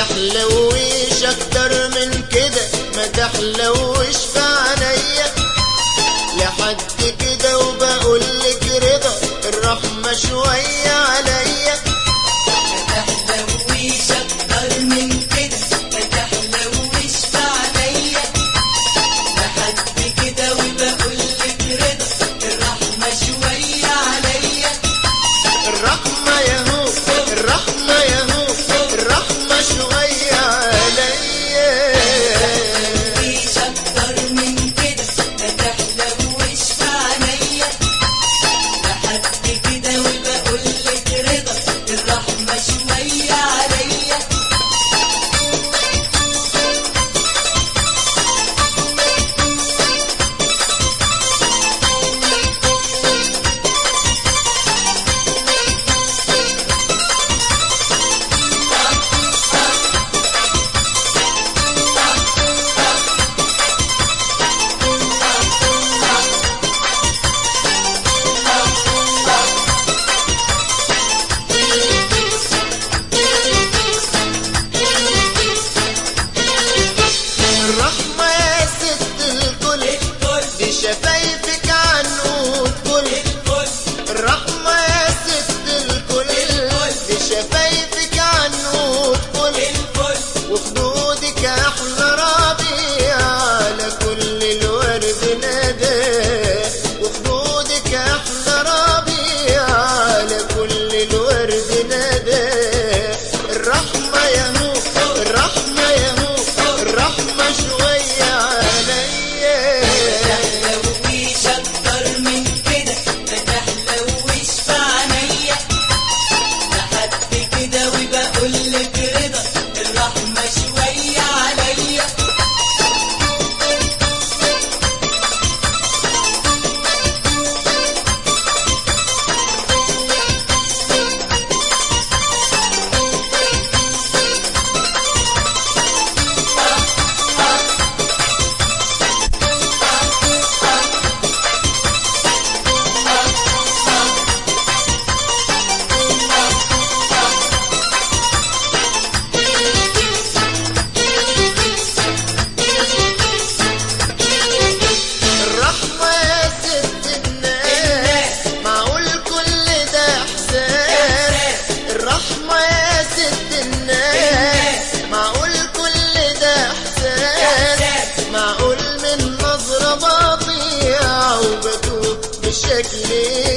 تحلويش اكتر من كده ما تحلويش في عينيا لحد كده وبقول لك رضا الرحمة شوية عليا تحلويش اكتر من كده ما تحلويش في عينيا لحد كده وبقول لك رضا الرحمة شوية عليا الرحمة يهو الرحمة يهو الرحمة شوية عليا تحلويش اكتر من كده ما تحلويش في عينيا لحد كده وبقول لك رضا الرحمة شوية عليا الرحمة يا ست الكل الكل دي شفايفك عنقود كل الكل الرحمة يا ست الكل دي شفايفك عنقود كل الكل وخدودك احلى ربيع على كل الورد نادى وخدودك احلى ربيع على كل الورد نادى الرحمة يهو الرحمة يهو الرحمة شوية عليا تحلويش اكتر من كده ما تحلويش في عينيا لحد كده وبقول لك رضا الرحمة شوية عليا الرحمة يا ست الناس معقول كل ده احساس الرحمة يا ست الناس معقول كل ده احساس معقول من نظرة بطيئة وبتوه بشكل